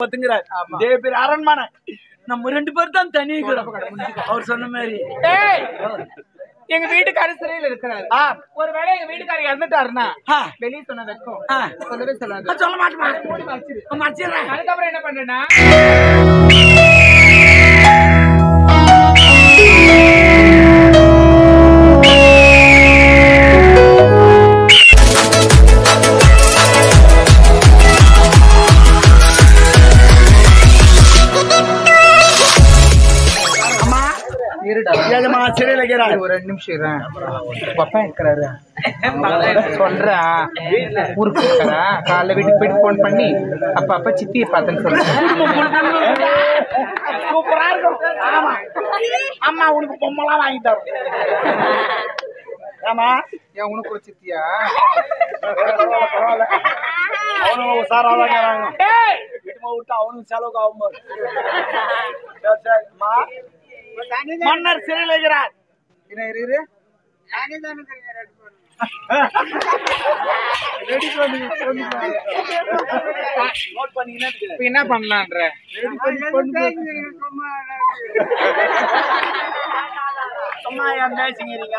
பத்துங்கிறார் ஆமா. இதே பேர் அரண்மனை நம்ம ரெண்டு பேரும் தான் தனி இருக்கிறோம். அவர் சொன்ன மாதிரி ஏய் எங்க வீட்டுக்காரர் சிறையில் இருக்கிறாரு ஆ, ஒருவேளை எங்க வீட்டுக்காரர் இறந்துட்டாருன்னா ஆ, வெளியே சொன்ன வெக்கம் ஆ. சொல்லவே சொல்லாது நான் சொல்ல மாட்டேமா மூடி மறைச்சிரு. மறைச்சிடுறேன் அதுக்கப்புறம் என்ன பண்றேன்னா அம்மா இருடா ஏஜமா சிறையில் இருக்கிறார் ஒரு ரெண்டு நிமிஷம் இரு. பப்பா இருக்கிறாரு சொல்றா ஊருக்கு போயிருக்காரா காலைல வீட்டுக்கு போயிட்டு போன் பண்ணி அப்ப அப்பா சித்தியை பார்த்தேன்னு சொல்றேன் சூப்பரா இருக்கும் ஆமா அம்மா உனக்கு பொம்மைலாம் வாங்கி தரும் ஆமா ஏன் உனக்கு ஒரு சித்தியா பரவாயில்ல அவனும் உஷாராதான் இருக்கிறாங்க வீட்டுமா விட்டு அவனுக்கு செலவுக்கு ஆகும் பாரு. சரி சரி அம்மா மன்னர் சிறையில் இருக்கிறார் என்ன இரு இரு நோட் பண்ணீங்கன்னா இருக்குது. இப்ப என்ன பண்ணலான்ற அம்மா ஏன் பேசுங்கிறீங்க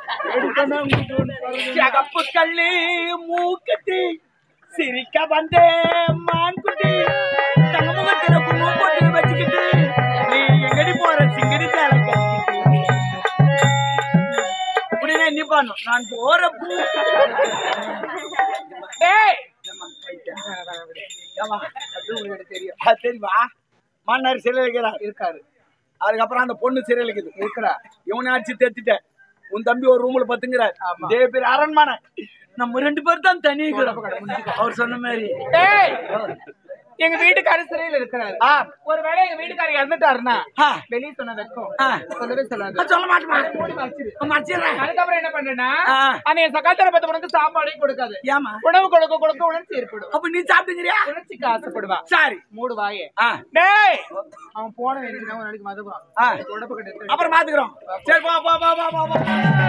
சிகப்பு கல்லு மூக்குத்தி சிரிக்க வந்தே மான்குட்டி தங்க முகத்துல குங்குமம் போட்டு வச்சுக்கிட்டு நீ எங்கடி போற சிங்கடி சேலை கட்டிக்கிட்டு இப்படின்னா நீ பண்ணும் நான் போற பூ ஏய் ஏம்மா, அது உங்களுக்கு தெரியும் அது தெரியுமா மன்னர் சிறையில் இருக்கிறார் இருக்காரு அதுக்கப்புறம் அந்த பொண்ணு சிறையில் இருக்குது இருக்கிறா இவனை அடிச்சு தேத்திட்டேன் உன் தம்பி ஒரு ரூம்ல பத்துங்கிறார் ஆமா. இதே பேர் அரண்மனை நம்ம ரெண்டு பேரும் தான் தனி இருக்கிறோம். அவர் சொன்ன மாதிரி ஏய் எங்க வீட்டுக்காரர் சிறையில் இருக்கிறாரு ஆ, ஒருவேளை எங்க வீட்டுக்காரர் இறந்துட்டாருன்னா ஆ, வெளியே சொன்ன வெக்கம் ஆ. சொல்லவே சொல்லாது நான் சொல்ல மாட்டேமா மூடி மறைச்சிரு. மறைச்சிடுறேன் அதுக்கப்புறம் என்ன பண்றேன்னா ஆ. அந்த என் சகாத்தர பத்த உனக்கு சாப்பாடே கொடுக்காது ஏமா உணவு கொடுக்க கொடுக்க உணர்ச்சி ஏற்படும் அப்ப நீ சாப்பிட்டுங்கிறியா உணர்ச்சிக்கு ஆசைப்படுவா சரி மூடு வாயே ஆ, டேய் அவன் போன வேண்டியது ஒரு நாளைக்கு மதுவான் ஆ. உடம்பு கட்டு அப்புறம் பாத்துக்கிறோம் சரி போ போ போ போ போ, போ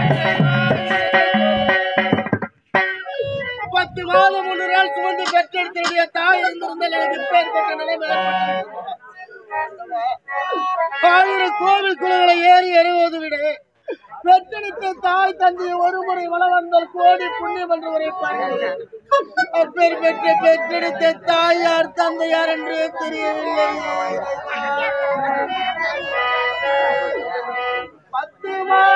பத்து மாதம் ஒன்று நாள் சுமந்து பெற்றெடுத்தனுடைய தாய் இருந்திருந்தால் எனக்கு இப்பேற்பட்ட நிலைமை ஏற்பட்டிருக்கும். ஆயிரம் கோவில் குளங்களை ஏறி எறிவது விட பெற்றெடுத்த தாய் தந்தையை ஒரு முறை வள வந்தால் கோடி புண்ணியம் என்று உரைப்பார்கள் அப்பேர் பெற்ற பெற்றெடுத்த தாய் யார் தந்தை யார் என்றே தெரியவில்லை பத்து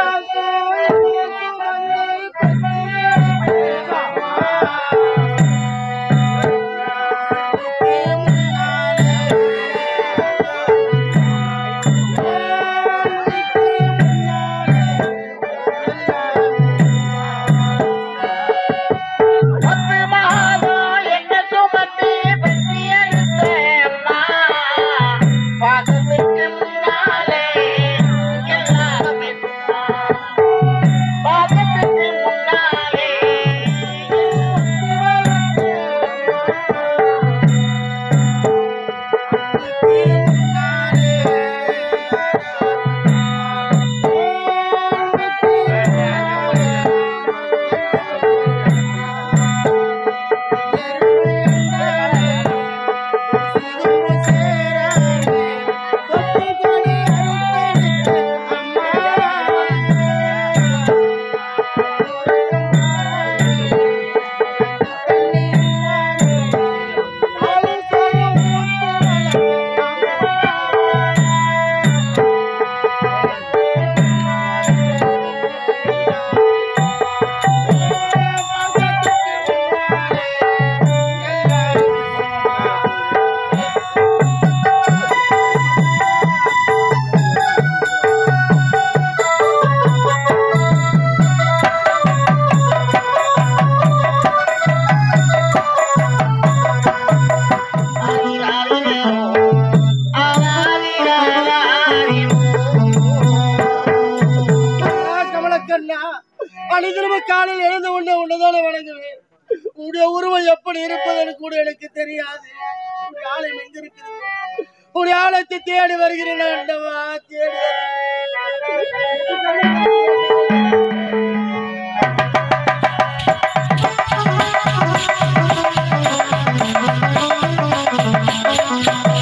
கமலக்கண்ணா அனைத்திலுமே காலையில் எழுந்து கொண்டே உன்னதான வணங்குவேன் உன்னுடைய உருவம் எப்படி இருப்பதுன்னு கூட எனக்கு தெரியாது உன்னுடைய ஆலயம் எங்க இருக்கிறது உன்னுடைய ஆலயத்தை தேடி வருகிறேன் ஆண்டவா தேடி வருகிறேன்.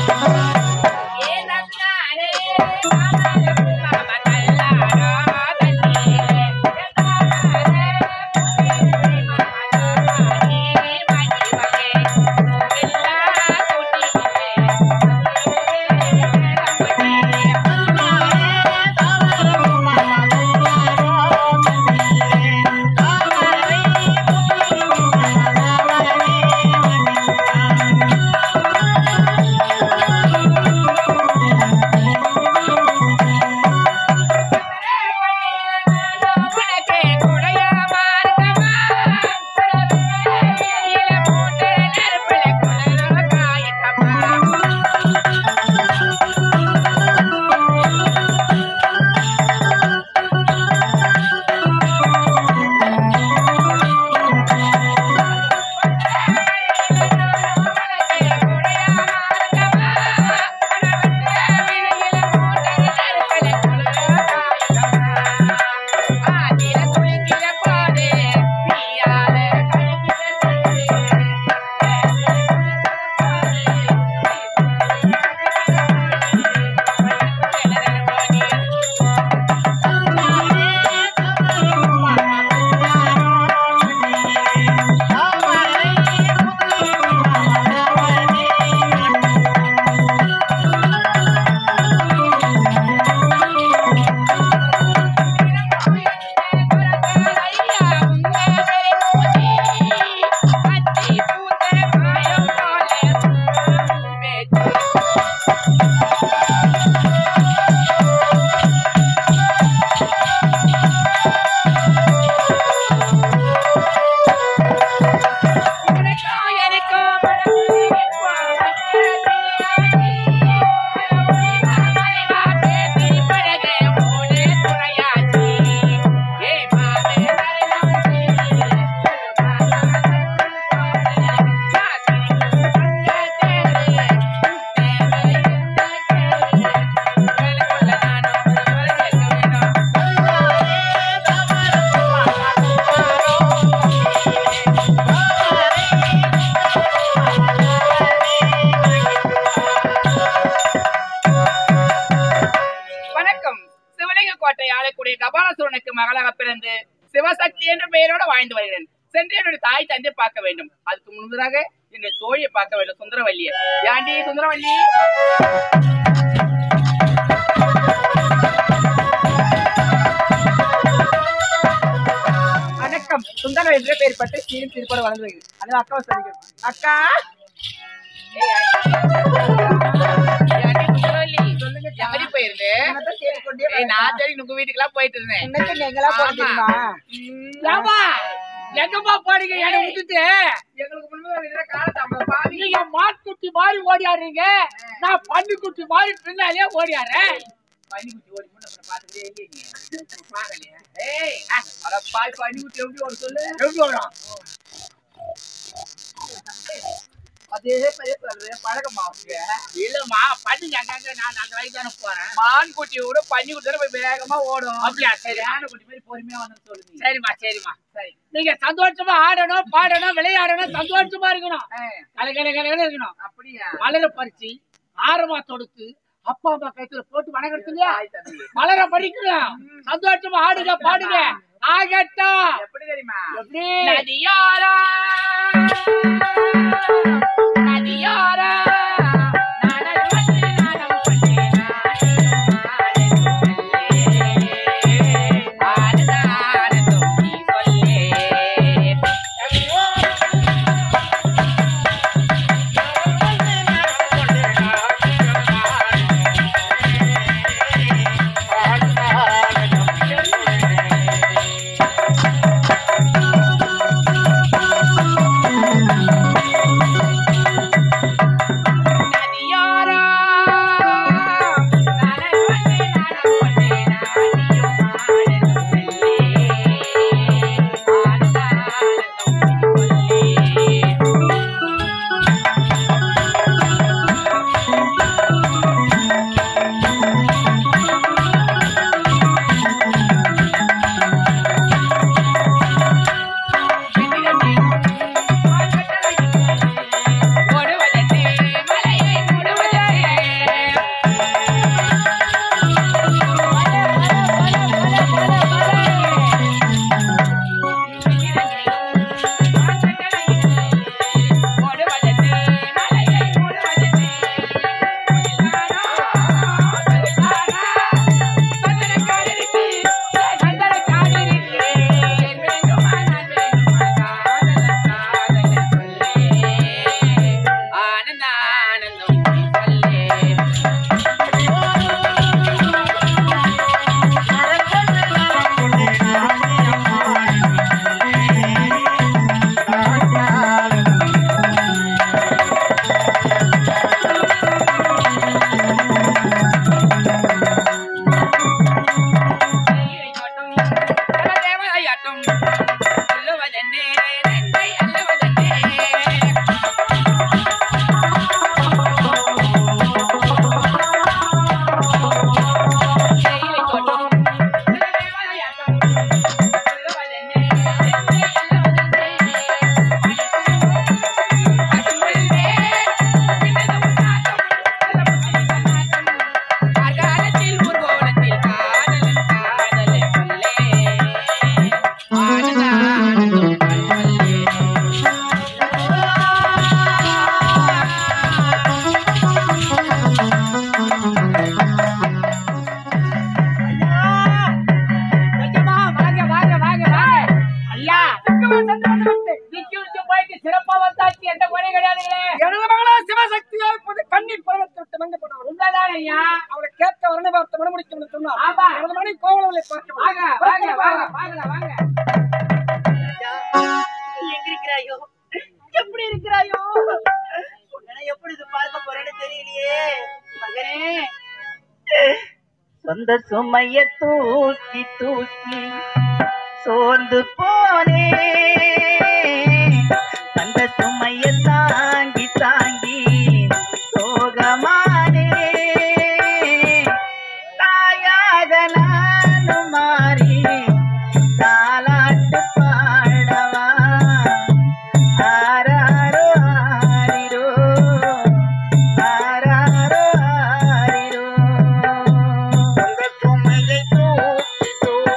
கோவில் கபாலசுரனுக்கு மகளாக பிறந்து சிவசக்தி என்ற பெயரோட வாழ்ந்து வருகிறேன் சென்று என்னுடைய தாய் தந்தை பார்க்க வேண்டும் அதுக்கு முன்பதாக என்னுடைய தோழியை பார்க்க வேண்டும் சுந்தரவல்லியை ஏண்டி சுந்தரவல்லி வணக்கம் சுந்தரம் என்ற பெயர் பட்டு சீரும் திருப்பட வளர்ந்து வருகிறது அதனால அக்காவை சந்திக்கிறோம் அக்கா ஏய், ஏண்டி சுந்தரவல்லி எங்கடி போயிருந்து ஏய், நான் சரி உங்க வீட்டுக்கெல்லாம் போயிட்டு இருந்தேன் ஆமா. ஏமா எங்கம்மா போறீங்க என்னை விட்டுட்டு எங்களுக்கு முன்பு இதுல காலத்தாமதம் பாவி நீங்க மாட்டுக்குட்டி மாதிரி ஓடியாடுறீங்க நான் பன்னிக்குட்டி மாதிரி பின்னாலே ஓடியாடுறேன் பனிக்குட்டி ஓடி முன்ன பின்ன பாத்துக்கிட்டே இல்லையே நீ. பார்க்கலையா? ஏய், ஆ, அட பாய் பனிக்குட்டி எப்படி ஓட சொல்லு எப்படி ஓடும் அதே பெரிய பழக்கமா அவங்க இல்லம்மா பண்ணுங்க அங்கங்க நான் அந்த வயசு தானே போறேன் மான் குட்டி விட பன்னி குட்டி தானே போய் வேகமா ஓடும் அப்படியா சரி சரியான குட்டி மாதிரி பொறுமையா வந்து சொல்லுங்க சரிம்மா சரிம்மா சரி நீங்க சந்தோஷமா ஆடணும் பாடணும் விளையாடணும் சந்தோஷமா இருக்கணும் ஆ, கல கல கலகல இருக்கணும் அப்படியா மலர பறிச்சு ஆரமா தொடுத்து அப்பா அம்மா கைத்துல போட்டு வணங்குறது இல்லையா தாய் தம்பி. மலர படிக்கணும் சந்தோஷமா ஆடுங்க பாடுங்க ஆகட்டும் எப்படி தெரியுமா எப்படி நதியாரா நதியாரா நாடல் வந்து நாடம் பண்ணே ஆனதானதும் நீ சொல்லே நதியாரா நாடல் வந்து நாடம் பண்ணே நாடியும் ஆனதும் சொல்லே ஆனதானதும் நீ சொல்லே ஆனந்தானந்தம் சொல்லே தேவதையாட்டம் அல்லவதன்னே நெஞ்சை அல்லவதன்னே கையிலை தோட்டம் தேவதையாட்டம் அல்லவதன்னே நெஞ்சை அல்லவதன்னே அசுவல்லே பின்னதம் நாட்டம் அல்லவதன்னே காலத்தில் ஊர்கோலத்தில் காதலன் காதலை சொல்லே ஆனந்தானந்தம் சொல்லே ஐயம்மா, வாங்க வாங்க வாங்க வாங்க ஐயா விக்கி விட்டு போயிட்டு சிறப்பா வந்தாச்சு எந்த குறை கிடையாதுங்களே எனது மகளா சிவசக்தியா இப்போது கண்ணீர் பருவத்தை விட்டு மங்கப்பட்டவர் உண்மைதான் ஐயா அவரை கேட்க வரண பார்த்த மனமுடிக்கும் சொன்னார் ஆமா. எனது மகனை கோவலங்களை பார்க்க வாங்க வாங்க வாங்க வாங்க வாங்க எங்க இருக்கிறாயோ எப்படி இருக்கிறாயோ உன்னை எப்படி இது பார்க்க போறேன்னு தெரியலையே மகனே சொந்த சுமைய தூக்கி தூக்கி சோர்ந்து போனே அந்த சுமைய தாங்கி தாங்கி சோகமானே தாயாக நானும் மாறி தாலாட்டு பாடவா ஆராரோ ஆரிரோ ஆராரோ ஆரிரோ அந்த சுமையை தூக்கி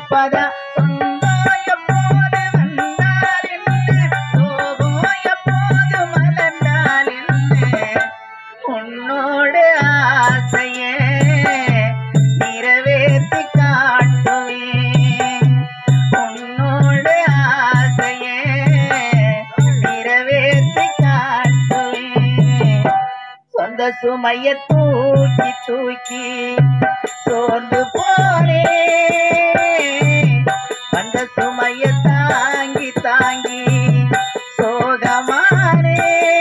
எப்பதா சொந்தம் எப்போது வந்தால் என்ன சோகம் எப்போது மலர்ந்தால் என்ன உன்னோடு ஆசையே நிறைவேற்றி காட்டுவேன் உன்னோடு ஆசையே நிறைவேற்றி காட்டுவேன் சொந்த சுமைய தூக்கி தூக்கி சோர்ந்து போனே வந்த சுமைய தாங்கி தாங்கி சோகமானே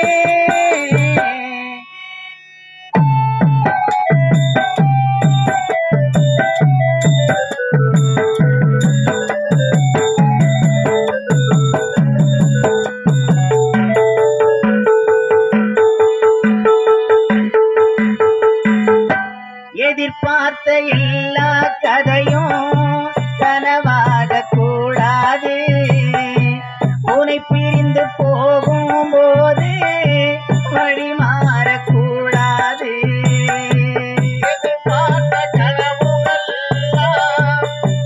எதிர்பார்த்த எல்லா கதையும் கனவாக கூடாது உனை பிரிந்து போகும்போது வழி மாறக்கூடாது எதிர்பார்த்த கனவுகளெல்லாம்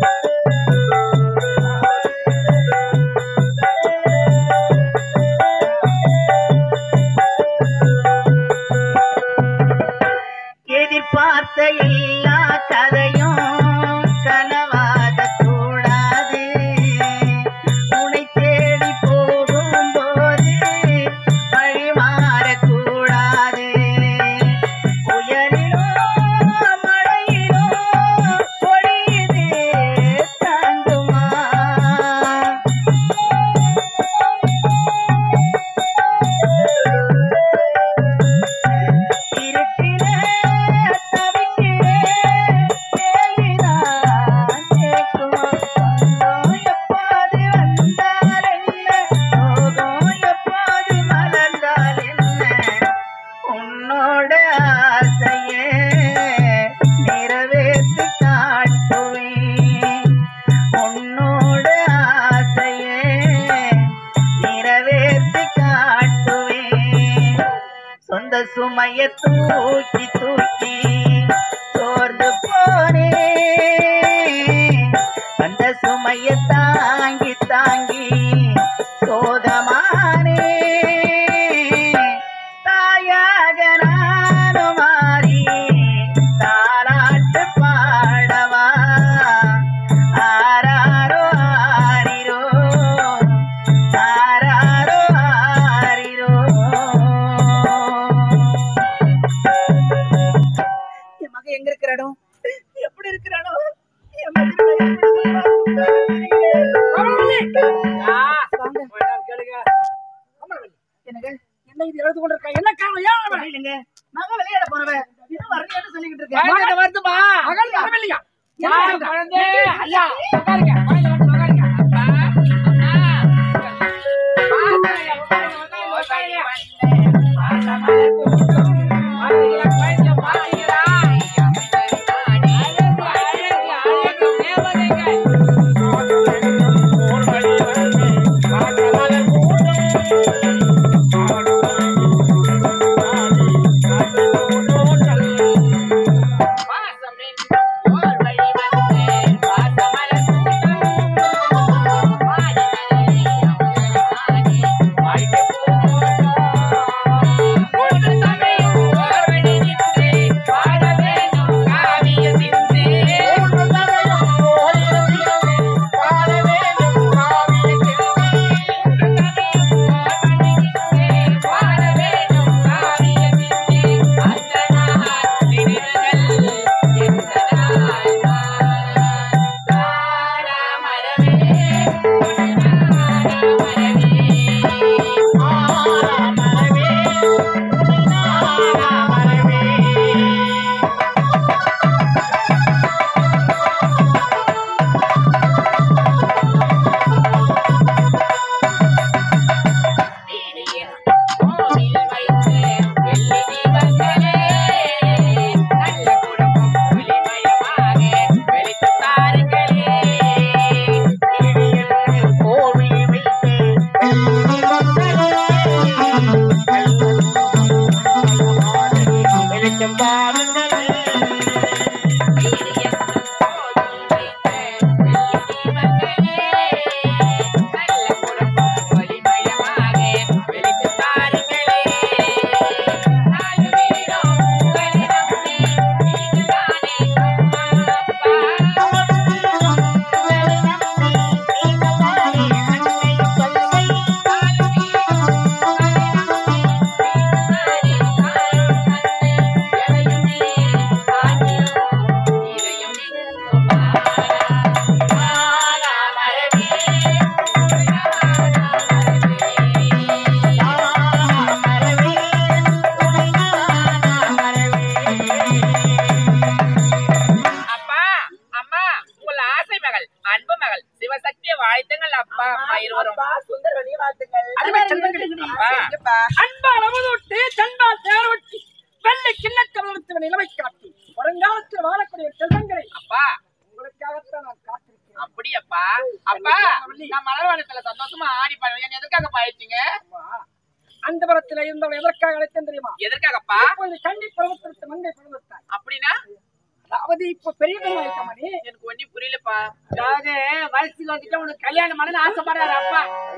எதிர்பார்த்த எல்லா கதையும் கனவாக கூடாது உன்னை தேடி போகும்போது வழி மாறக்கூடாது புயலிலோ மழையிலோ பொழியுதே தாங்குமா இருட்டிலே தவிக்கிறேன் கேள்விதான் கேட்குமா சோகம் எப்போது வந்தால் என்ன சோகம் எப்போது மலர்ந்தால் என்ன உன்னோட ஆசையே நிறைவேற்றி காட்டுவேன் உன்னோட ஆசையே நிறைவேற்றி காட்டுவேன் சொந்த சுமைய தூக்கி தூக்கி சோர்ந்து போனே அந்த சுமைய தாங்கி தாங்கி சோகமானே தாயாக நானும் மாறி தாலாட்டு பாடவா ஆராரோ ஆரிரோ ஆராரோ ஆரிரோ என் மகன் எங்க இருக்கிறானோ எப்படி இருக்கிறானோ என் மகனை எனக்கு என்ன இது எழுது கொண்டிருக்கா என்ன காரணம் ஏன் அவன்? இல்லைங்க மகன் விளையாட போனவன் இன்னும் வரலையான்னு சொல்லிக்கிட்டு இருக்கேன் வாங்க, வருதுமா மகள் வரவில்லையா யார் குழந்தை ஐயா உட்காருங்க வாங்க, வந்து உட்காருங்க அப்பா அம்மா வாசலையா, உட்காருங்க, உட்காருங்க, உட்காருங்க. வாருங்க, குழந்தை, வாருங்களா. அழகு, அழகு, அழகு, தேவதைகள். வாசம் என்று ஓர் வழி வந்து வாசமலர் கூட்டம் வாழ்த்துங்கள் அப்பா அம்மா இருவரும் அப்பா சுந்தரவழி வாழ்த்துக்கள் அருமை செல்வங்களே. அப்பா சரிங்கப்பா. அன்பால் அமுதூட்டி தன்பால் தேரொட்டி வெள்ளை கிண்ணக்கமலத்தின் நிலைமை காட்டி வருங்காலத்தில் வாழக்கூடிய செல்வங்களை அப்பா உங்களுக்காகத்தான் நான் காத்திருக்கிறேன் அப்படியாப்பா அப்பா நான் மலர்வானத்துல சந்தோஷமா ஆடி பாடுவேன் என்ன எதற்காக பாடிச்சீங்க அந்த படத்தில் இருந்தவன் எதற்காக அழைத்தேன் தெரியுமா எதற்காகப்பா இப்பொழுது கண்டி பருவத்திற்கு மங்கை பிறந்துட்டாய் அப்படின்னா அதாவது இப்ப பெரிய பெருமாள் எனக்கு ஒன்னும் புரியலப்பா அதாவது வயசுக்கு வந்துட்டு உனக்கு கல்யாணம் பண்ணு ஆசைப்படுறாரு அப்பா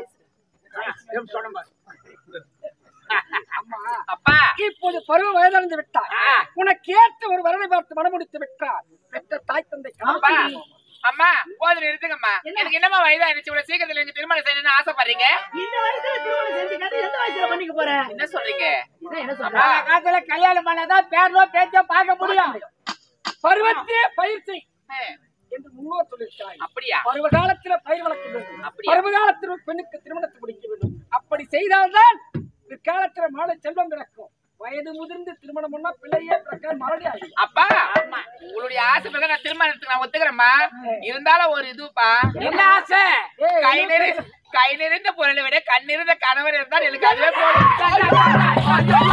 அப்பா இப்போது பருவ வயதடைந்து விட்டார் உனக்கு ஏற்ற ஒரு வரனை பார்த்து மனமுடித்து விட்டார் பெற்ற தாய் தந்தை அப்பா காப்பாற்றி அம்மா போதும் நிறுத்துங்கம்மா எனக்கு என்னம்மா வயதாயிருச்சு இவ்வளவு சீக்கிரத்துல எனக்கு திருமணம் செய்யணும்னு ஆசைப்படுறீங்க இந்த வயசுல திருமணம் செஞ்சுக்காது எந்த வயசுல பண்ணிக்க போற என்ன சொல்றீங்க என்ன என்ன சொல்ற கால காலத்துல கல்யாணம் பண்ணாதான் பேரோ பேச்சோ பார்க்க முடியும் பருவத்தே பயிற்சி ஆ, என்று முன்னோர் சொல்லியிருக்கிறாய் அப்படியா பருவ காலத்துல பயிர் வளர்க்க வேண்டும் அப்படியா? பருவ காலத்தில் ஒரு பெண்ணுக்கு திருமணத்தை முடிக்க வேண்டும் அப்படி செய்தால்தான் பிற்காலத்துல மாலை செல்வம் பிறக்கும் வயது முதிர்ந்து திருமணம் பண்ணா பிள்ளையே பிறக்க மறுபடியும் ஆகிடும். அப்பா உங்களுடைய ஆசை பிறகு நான் திருமணத்துக்கு நான் ஒத்துக்கிறேம்மா இருந்தாலும் ஒரு இதுப்பா என்ன ஆசை ஏய், கை நிறை கை நிறைந்த பொருளை விட கண் நிறைந்த கணவர் இருந்தால் எனக்கு அதுவே போதும்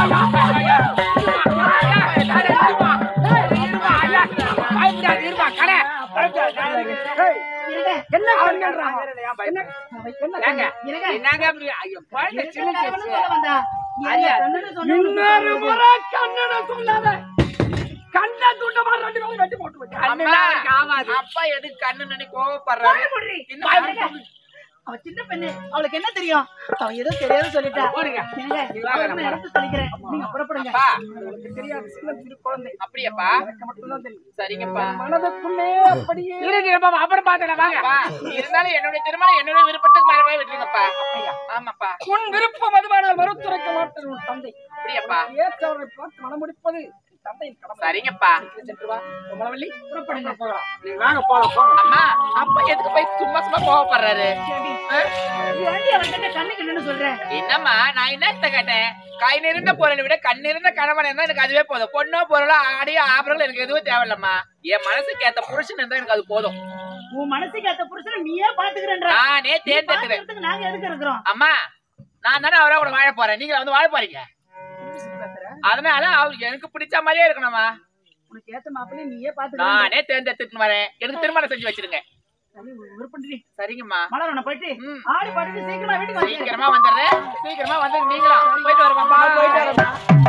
ஏய், என்ன கண்கள்றான்? என்ன என்ன ஏங்க, என்னங்க அப்படி ஐயோ, குழந்தை சின்ன அவனு சின்ன. சொல்ல வந்தா என்ன கண்ணுன்னு சொன்னா இன்னொரு முறை கண்ணனை சொல்லாத கண்ணை துண்டமா ரெண்டு பேரும் வெட்டி போட்டு வச்சு அம்மா, அப்பா எதுக்கு கண்ணு நினை கோவப்படுறாரு இன்னும் அவ சின்ன பெண்ணு அவளுக்கு என்ன தெரியும் அவ ஏதோ தெரியாத சொல்லிட்டா ஏங்க, அவளுக்கு எடுத்து சொல்லிக்கிறேன் நீங்க புறப்படுங்க அப்பா உனக்கு தெரியாது சின்ன சிறு குழந்தை அப்படியாப்பா எனக்கு மட்டும்தான் தெரியும் சரிங்கப்பா மனதுக்குள்ளே அப்படியே அப்புறம் பாத்துடா இருந்தாலும் என்னுடைய திருமணம் என்னுடைய விருப்பத்துக்கு மாறவே விட்டுருங்கப்பா ஆமாப்பா உன் விருப்பம் அதுவானால் மறுத்துரைக்க மாட்டேன் உன் தந்தை அப்படியாப்பா ஏற்றவரை பார்த்து மனம் முடிப்பது என் தந்தையின் கடமை சரிங்கப்பா சென்று வா மலவள்ளி புறப்படுங்க போகலாம் நீ வாங்க போகலாம் போங்க அம்மா அப்பா எதுக்கு போய் சும்மா சும்மா கோவப்படுறாரு ஆ? ஏண்டி அவன்கிட்ட கண்ணுக்கு என்னன்னு சொல்றேன் என்னம்மா நான் என்ன கேட்டேன் கை நிறைந்த பொருளை விட கண் நிறைந்த கணவன் இருந்தா எனக்கு அதுவே போதும் பொண்ணோ பொருளோ ஆடி ஆபரணங்கள் எனக்கு எதுவும் தேவையில்லம்மா என் மனசுக்கு ஏத்த புருஷன் இருந்தா எனக்கு அது போதும் உன் மனசுக்கு ஏத்த புருஷனை நீயே பாத்துக்கிறேன்ற நானே தேர்ந்தெடுக்கிறேன் பாத்துக்கிறதுக்கு நாங்க எதுக்கு இருக்கிறோம் அம்மா நான் தானே அவரை கூட வாழ போறேன் நீங்க வந்து வாழ போறீங்க அதனால அவர் எனக்கு பிடிச்ச மாதிரியே இருக்கணும்மா உனக்கு ஏத்த மாப்பிள்ளை நீயே பாத்துக்கிறேன் நானே தேர்ந்தெடுத்துட்டு வரேன் எனக்கு திருமணம் செஞ்சு வச்சிருங்க விருப்பண்டி சரிங்கம்மா மலரவனை போயிட்டு ம். ஆடி பாட்டுட்டு சீக்கிரமா வீட்டுக்கு வந்து சீக்கிரமா வந்துடுறேன் சீக்கிரமா வந்து நீங்களும் போயிட்டு வரமாப்பா போயிட்டு வரமா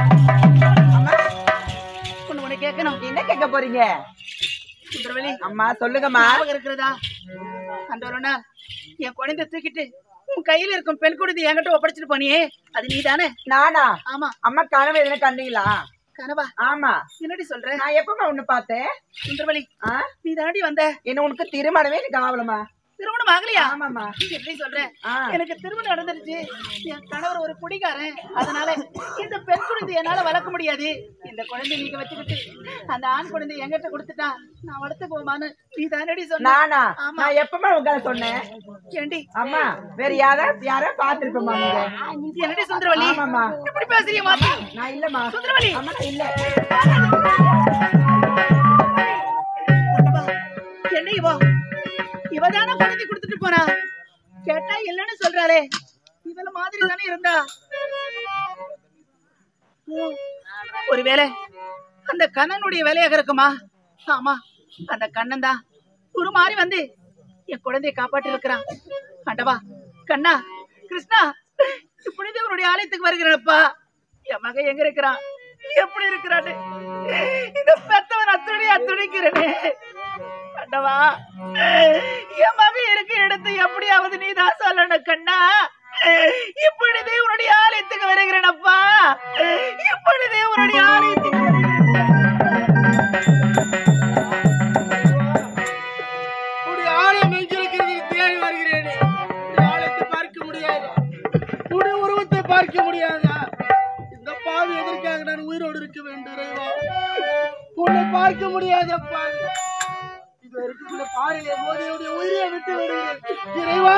ஒண்ணு உனக்கு கேட்கணும் என்ன கேட்க போறீங்க சுந்தரவெளி அம்மா சொல்லுங்கம்மா ஞாபகம் இருக்கிறதா அந்த ஒரு நாள் என் குழந்தை தூக்கிட்டு உன் கையில இருக்கும் பெண் குழந்தை என்கிட்ட ஒப்படைச்சிட்டு போனியே அது நீதானே நானா ஆமா அம்மா கனவு எதுனா கண்டீங்களா கனவா ஆமா என்னடி சொல்ற நான் எப்பமா ஒண்ணு பார்த்தேன் சுந்தரவெளி ஆ? நீ தாண்டி வந்த என்ன உனக்கு திருமணமே எனக்கு ஆகலமா திருமணம் ஆகலையா ஆமாம்மா எப்படி சொல்ற ஆ. எனக்கு திருமணம் நடந்துருச்சு என் கணவர் ஒரு குடிகாரன் அதனால இந்த பெண் குழந்தை என்னால வளர்க்க முடியாது இந்த குழந்தை நீங்க வச்சுக்கிட்டு அந்த ஆண் குழந்தை என்கிட்ட கொடுத்துட்டா நான் வளர்த்து போமான்னு நீ தானடி சொன்ன நானா ஆமா. நான் எப்பமா உங்களை சொன்னேன் ஏண்டி அம்மா வேற யாரா யாரா பாத்துருப்பேம்மா நீங்க என்னடி சுந்தரவல்லி ஆமாம்மா. இப்படி பேசுறீங்க மாத்தி நான் இல்லம்மா சுந்தரவல்லி அம்மா நான் இல்ல என்ன இவோ இவதானே குழந்தை கொடுத்துட்டு போனா கேட்டா இல்லைன்னு சொல்றாளே இவள மாதிரி தானே இருந்தா ஓ, ஒருவேளை அந்த கண்ணனுடைய வேலையாக இருக்குமா ஆமா அந்த கண்ணன் தான் ஒரு மாதிரி வந்து என் குழந்தையை காப்பாற்றி இருக்கிறான் ஆண்டவா கண்ணா கிருஷ்ணா இப்பொழுது அவருடைய ஆலயத்துக்கு வருகிறப்பா என் மகன் எங்க இருக்கிறான் எப்படி இருக்கிறான்னு இந்த பெத்தவன் அத்துணை அத்துணைக்கிறனே கண்டவா என் மகன் இருக்க இடத்தை எப்படியாவது நீ தான் சொல்லணும் கண்ணா இப்பொழுதே உன்னுடைய ஆலயத்துக்கு வருகிறேனப்பா இப்பொழுதே உன்னுடைய ஆலயத்துக்கு உன்னுடைய ஆலயம் எங்கிருக்கிறது தேடி வருகிறேனே உன்னுடைய ஆலயத்தை பார்க்க முடியாதா உன்னுடைய உருவத்தை பார்க்க முடியாதா இந்த பாவி எதற்காக நான் உயிரோடு இருக்க வேண்டும் இறைவா உன்னை பார்க்க முடியாத பாவி இது இருக்கக்கூடிய பாறையிலே மோதியுடைய உயிரை விட்டு விடுகிறேன் இறைவா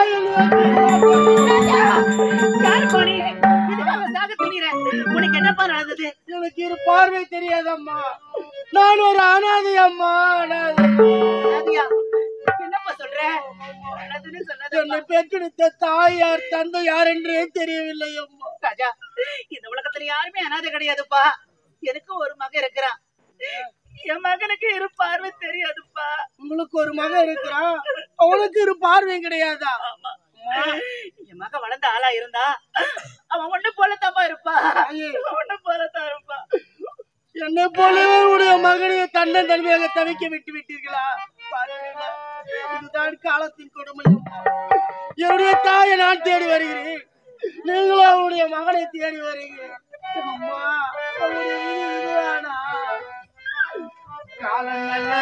யாரு போனி இதுக்காக சாக துணிற உனக்கு என்னப்பா நடந்தது எனக்கு இரு பார்வை தெரியாதம்மா நான் ஒரு அனாதை அம்மா அனாதை ராதியா, என்னப்பா சொல்ற எதுன்னு என்னை சொல்லாதம்மா பெற்றெடுத்த தாய் யார் தந்தை யார் என்றே தெரியவில்லை அம்மா ராஜா இந்த உலகத்துல யாருமே அனாதை கிடையாதுப்பா எனக்கு ஒரு மகன் இருக்கிறான் என் மகனுக்கு இரு பார்வை தெரியாதுப்பா உங்களுக்கு ஒரு மகன் இருக்கிறான் அவனுக்கு ஒரு பார்வை கிடையாதா ஆமா. என் மகன் வளர்ந்த ஆளா இருந்தா அவன் ஒண்ணு போலத்தாப்பா இருப்பா ஐயே, ஒண்ணு போலத்தான் இருப்பா என்னை போலவே உடைய மகனை தன்னன் தனிமையாக தவிக்க விட்டு விட்டீர்களா பார்த்தீர்களா? இதுதான் காலத்தின் கொடுமை அம்மா. என்னுடைய தாயை நான் தேடி வருகிறேன் நீங்களும் அவருடைய மகனை தேடி வருகிறேன் அம்மா அவருடைய விதி இதுதானா காலம் நல்ல